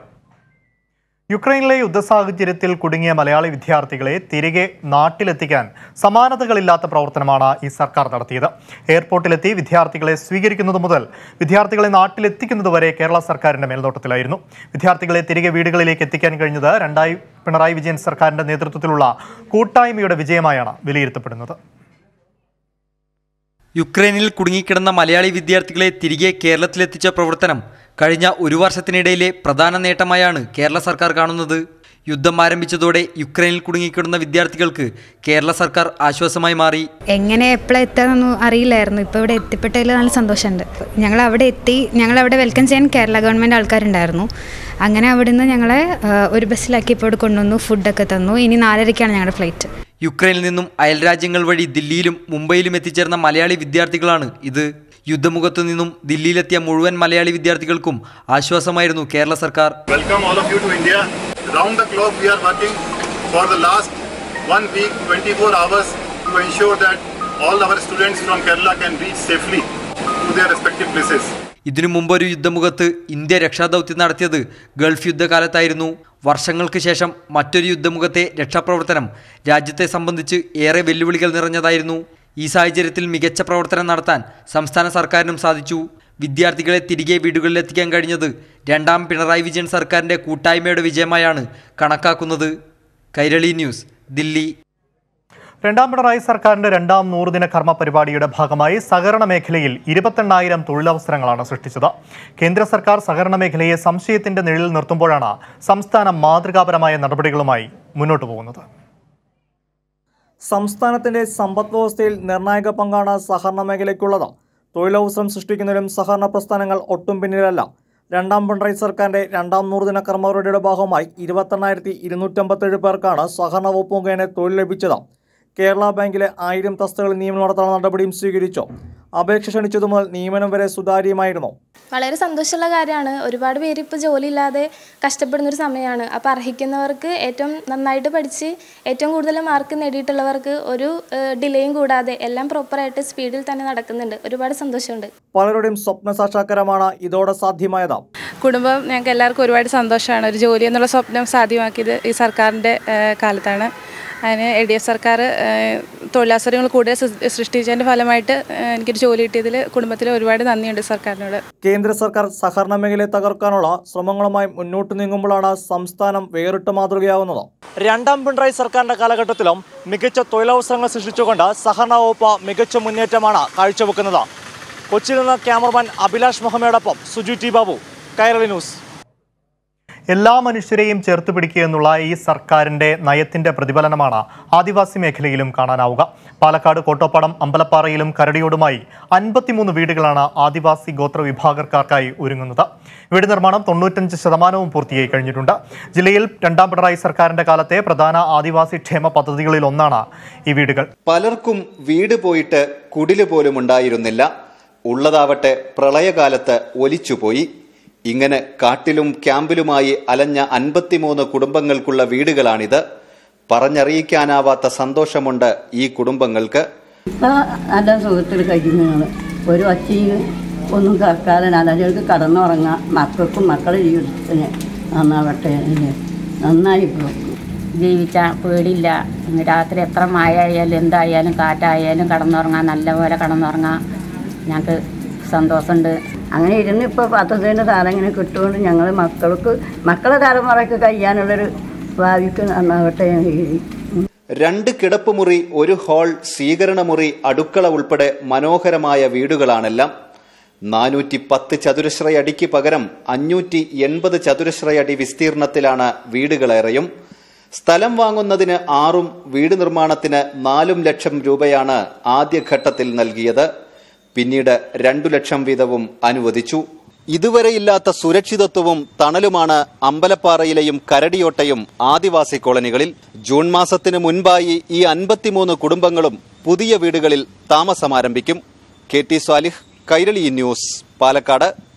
യുക്രൈനിലെ യുദ്ധസാഹചര്യത്തിൽ കുടുങ്ങിയ മലയാളി വിദ്യാർത്ഥികളെ തിരികെ നാട്ടിലെത്തിക്കാൻ സമാനതകളില്ലാത്ത പ്രവർത്തനമാണ് ഈ സർക്കാർ നടത്തിയത് എയർപോർട്ടിലെത്തി വിദ്യാർത്ഥികളെ സ്വീകരിക്കുന്നത് മുതൽ വിദ്യാർത്ഥികളെ നാട്ടിലെത്തിക്കുന്നത് വരെ കേരള സർക്കാരിന്റെ മേൽനോട്ടത്തിലായിരുന്നു വിദ്യാർത്ഥികളെ തിരികെ വീടുകളിലേക്ക് എത്തിക്കാൻ കഴിഞ്ഞത് രണ്ടായി പിണറായി വിജയൻ സർക്കാരിന്റെ നേതൃത്വത്തിലുള്ള കൂട്ടായ്മയുടെ വിജയമായാണ് വിലയിരുത്തപ്പെടുന്നത് യുക്രൈനിൽ കുടുങ്ങിക്കിടന്ന മലയാളി വിദ്യാർത്ഥികളെ തിരികെ കേരളത്തിലെത്തിച്ച പ്രവർത്തനം കഴിഞ്ഞ ഒരു വർഷത്തിനിടയിലെ പ്രധാന നേട്ടമായാണ് കേരള സർക്കാർ കാണുന്നത് യുദ്ധം ആരംഭിച്ചതോടെ യുക്രൈനിൽ കുടുങ്ങിക്കിടന്ന വിദ്യാർത്ഥികൾക്ക് കേരള സർക്കാർ ആശ്വാസമായി മാറി എങ്ങനെ എപ്പോഴാണ് എത്താന്നൊന്നും അറിയില്ലായിരുന്നു ഇപ്പോൾ ഇവിടെ എത്തിപ്പെട്ടതിൽ നല്ല സന്തോഷമുണ്ട് ഞങ്ങൾ അവിടെ എത്തി ഞങ്ങൾ അവിടെ വെൽക്കം ചെയ്യാൻ കേരള ഗവൺമെൻറ് ആൾക്കാരുണ്ടായിരുന്നു അങ്ങനെ അവിടുന്ന് ഞങ്ങളെ ആ, ഒരു ബസ്സിലാക്കി ഇപ്പോൾ ഇവിടെ കൊണ്ടുവന്നു ഫുഡൊക്കെ തന്നു ഇനി നാലരയ്ക്കാണ് ഞങ്ങളുടെ ഫ്ലൈറ്റ് യുക്രൈനിൽ നിന്നും അയൽരാജ്യങ്ങൾ വഴി ദില്ലിയിലും മുംബൈയിലും എത്തിച്ചേർന്ന മലയാളി വിദ്യാർത്ഥികളാണ് ഇത് യുദ്ധമുഖത്തു നിന്നും ദില്ലിയിലെത്തിയ മുഴുവൻ മലയാളി വിദ്യാർത്ഥികൾക്കും ആശ്വാസമായിരുന്നു കേരള സർക്കാർ Welcome all of you to India. Round the clock, we are working for the last one week, 24 hours to ensure that all our students from Kerala can reach safely to their respective places. ഇതിനു മുമ്പൊരു യുദ്ധമുഖത്ത് India രക്ഷാദൗത്യം നടത്തിയത് Gulf യുദ്ധകാലത്തായിരുന്നു വർഷങ്ങൾക്ക് ശേഷം മറ്റൊരു യുദ്ധമുഖത്തെ രക്ഷാപ്രവർത്തനം രാജ്യത്തെ സംബന്ധിച്ച് ഏറെ വെല്ലുവിളികൾ നിറഞ്ഞതായിരുന്നു ഈ സാഹചര്യത്തിൽ മികച്ച പ്രവർത്തനം നടത്താൻ സംസ്ഥാന സർക്കാരിനും സാധിച്ചു വിദ്യാർത്ഥികളെ തിരികെ വീടുകളിലെത്തിക്കാൻ കഴിഞ്ഞത് രണ്ടാം പിണറായി വിജയൻ സർക്കാരിൻ്റെ കൂട്ടായ്മയുടെ വിജയമായാണ് കണക്കാക്കുന്നത് കൈരളി ന്യൂസ് ദില്ലി രണ്ടാം പിണറായി സർക്കാരിന്റെ രണ്ടാം നൂറുദിന കർമ്മ പരിപാടിയുടെ ഭാഗമായി സഹകരണ മേഖലയിൽ ഇരുപത്തെണ്ണായിരം തൊഴിലവസരങ്ങളാണ് സൃഷ്ടിച്ചത് കേന്ദ്ര സർക്കാർ സഹകരണ മേഖലയെ സംശയത്തിന്റെ നിഴലിൽ നിർത്തുമ്പോഴാണ് സംസ്ഥാനം മാതൃകാപരമായ നടപടികളുമായി മുന്നോട്ടു പോകുന്നത് സംസ്ഥാനത്തിന്റെ സമ്പദ് വ്യവസ്ഥയിൽ നിർണായക പങ്കാണ് സഹകരണ മേഖലയ്ക്കുള്ളത് തൊഴിലവസരം സൃഷ്ടിക്കുന്നതിലും സഹകരണ പ്രസ്ഥാനങ്ങൾ ഒട്ടും പിന്നിലല്ല രണ്ടാം പിണറായി സർക്കാരിന്റെ രണ്ടാം നൂറുദിന കർമ്മപരിപാടിയുടെ ഭാഗമായി ഇരുപത്തെണ്ണായിരത്തി ഇരുന്നൂറ്റമ്പത്തേഴ് പേർക്കാണ് സഹകരണ വകുപ്പ് മുഖേന തൊഴിൽ ലഭിച്ചത് കേരള ബാങ്കിലെ ആയിരം തസ്തികളിൽ നിയമനം നടത്താനുള്ള നടപടിയും സ്വീകരിച്ചു അപേക്ഷ ക്ഷണിച്ചതു മുതൽ നിയമനം വരെ സുതാര്യമായിരുന്നു വളരെ സന്തോഷമുള്ള കാര്യമാണ് ഒരുപാട് പേര് ഇപ്പോൾ ജോലിയില്ലാതെ കഷ്ടപ്പെടുന്ന ഒരു സമയമാണ് അപ്പോൾ അർഹിക്കുന്നവർക്ക് ഏറ്റവും നന്നായിട്ട് പഠിച്ച് ഏറ്റവും കൂടുതൽ മാർക്ക് നേടിയിട്ടുള്ളവർക്ക് ഒരു ഡിലേയും കൂടാതെ എല്ലാം പ്രോപ്പറായിട്ട് സ്പീഡിൽ തന്നെ നടക്കുന്നുണ്ട് ഒരുപാട് സന്തോഷമുണ്ട് പലരുടെയും സ്വപ്ന സാക്ഷാത്കാരമാണ് ഇതോടെ സാധ്യമായത് കുടുംബം ഞങ്ങൾക്ക് എല്ലാവർക്കും ഒരുപാട് സന്തോഷമാണ് ഒരു ജോലി എന്നുള്ള സ്വപ്നം സാധ്യമാക്കിയത് ഈ സർക്കാരിൻ്റെ ഏഹ്, കാലത്താണ് അതിന് എൽ ഡി എഫ് സർക്കാർ ഏഹ്, തൊഴിലവസരങ്ങൾ കൂടുതൽ സൃ- സൃഷ്ടിച്ചതിൻ്റെ ഫലമായിട്ട് ഏഹ്, എനിക്കൊരു ജോലി കിട്ടിയതിൽ കുടുംബത്തിൽ ഒരുപാട് നന്ദിയുണ്ട് സർക്കാരിനോട് കേന്ദ്ര സർക്കാർ സഹകരണ മേഖലയെ തകർക്കാനുള്ള ശ്രമങ്ങളുമായി മുന്നോട്ട് നീങ്ങുമ്പോഴാണ് സംസ്ഥാനം വേറിട്ട മാതൃകയാവുന്നത് രണ്ടാം പിണറായി സർക്കാരിന്റെ കാലഘട്ടത്തിലും മികച്ച തൊഴിലവസരങ്ങൾ സൃഷ്ടിച്ചുകൊണ്ട് സഹകരണ വകുപ്പ് മികച്ച മുന്നേറ്റമാണ് കാഴ്ചവെക്കുന്നത് കൊച്ചിയിൽ നിന്ന് ക്യാമറമാൻ അഭിലാഷ് മുഹമ്മയോടൊപ്പം സുജു ടി ബാബു കൈരളി ന്യൂസ് എല്ലാ മനുഷ്യരെയും ചേർത്ത് പിടിക്കുക എന്നുള്ള ഈ സർക്കാരിന്റെ നയത്തിന്റെ പ്രതിഫലനമാണ് ആദിവാസി മേഖലയിലും കാണാനാവുക പാലക്കാട് കോട്ടോപ്പാടം അമ്പലപ്പാറയിലും കരടിയോടുമായി അൻപത്തിമൂന്ന് വീടുകളാണ് ആദിവാസി ഗോത്ര വിഭാഗക്കാർക്കായി ഒരുങ്ങുന്നത് വീട് നിർമ്മാണം തൊണ്ണൂറ്റഞ്ച് ശതമാനവും പൂർത്തിയായി കഴിഞ്ഞിട്ടുണ്ട് ജില്ലയിൽ രണ്ടാം പിണറായി സർക്കാരിന്റെ കാലത്തെ പ്രധാന ആദിവാസി ക്ഷേമ പദ്ധതികളിൽ ഒന്നാണ് ഈ വീടുകൾ പലർക്കും വീട് പോയിട്ട് കുടില് പോലും ഉണ്ടായിരുന്നില്ല ഉള്ളതാവട്ടെ പ്രളയകാലത്ത് ഒലിച്ചുപോയി ഇങ്ങനെ കാട്ടിലും ക്യാമ്പിലുമായി അലഞ്ഞ അൻപത്തിമൂന്ന് കുടുംബങ്ങൾക്കുള്ള വീടുകളാണിത് പറഞ്ഞറിയിക്കാനാവാത്ത സന്തോഷമുണ്ട് ഈ കുടുംബങ്ങൾക്ക് ഇപ്പം നല്ല സുഖത്തിൽ കഴിക്കുന്നതാണ് ഒരു ഒച്ചയും ഒന്നും കേൾക്കാതെ നല്ലവർക്ക് കടന്നുറങ്ങാം മക്കൾക്കും മക്കളുടെ ജീവിതത്തിന് നന്നാവട്ടെ എന്ന് നന്നായി പോകും ജീവിച്ചാൽ പേടിയില്ല ഇന്ന് രാത്രി എത്ര മഴ ആയാലും എന്തായാലും കാറ്റായാലും കടന്നുറങ്ങാം നല്ലപോലെ കടന്നുറങ്ങാം ഞങ്ങൾക്ക് സന്തോഷമുണ്ട് അങ്ങനെ ഇരുന്ന് ഇപ്പോൾ പദ്ധതിൻ്റെ താരം ഇങ്ങനെ കിട്ടുകൊണ്ട് ഞങ്ങൾ മക്കൾക്ക് മക്കളെ തലമുറയ്ക്ക് കഴിയാനുള്ളൊരു ഭാവിക്ക് നന്നാവട്ടെ എന്ന് എഴുതി രണ്ട് കിടപ്പുമുറി ഒരു ഹാൾ സ്വീകരണമുറി അടുക്കള ഉൾപ്പെടെ മനോഹരമായ വീടുകളാണെല്ലാം നാനൂറ്റി പത്ത് ചതുരശ്രയടിക്ക് പകരം അഞ്ഞൂറ്റി എൺപത് ചതുരശ്രയടി വിസ്തീർണത്തിലാണ് വീടുകളേറെയും സ്ഥലം വാങ്ങുന്നതിന് ആറും വീട് നിർമ്മാണത്തിന് നാലും ലക്ഷം രൂപയാണ് ആദ്യഘട്ടത്തിൽ നൽകിയത് പിന്നീട് രണ്ടു ലക്ഷം വീതവും അനുവദിച്ചു ഇതുവരെയില്ലാത്ത സുരക്ഷിതത്വവും തണലുമാണ് അമ്പലപ്പാറയിലെയും കരടിയോട്ടയും ആദിവാസി കോളനികളിൽ ജൂൺ മാസത്തിന് മുൻപായി ഈ അൻപത്തിമൂന്ന് കുടുംബങ്ങളും പുതിയ വീടുകളിൽ താമസമാരംഭിക്കും K T Swalih Kairali news Palakkad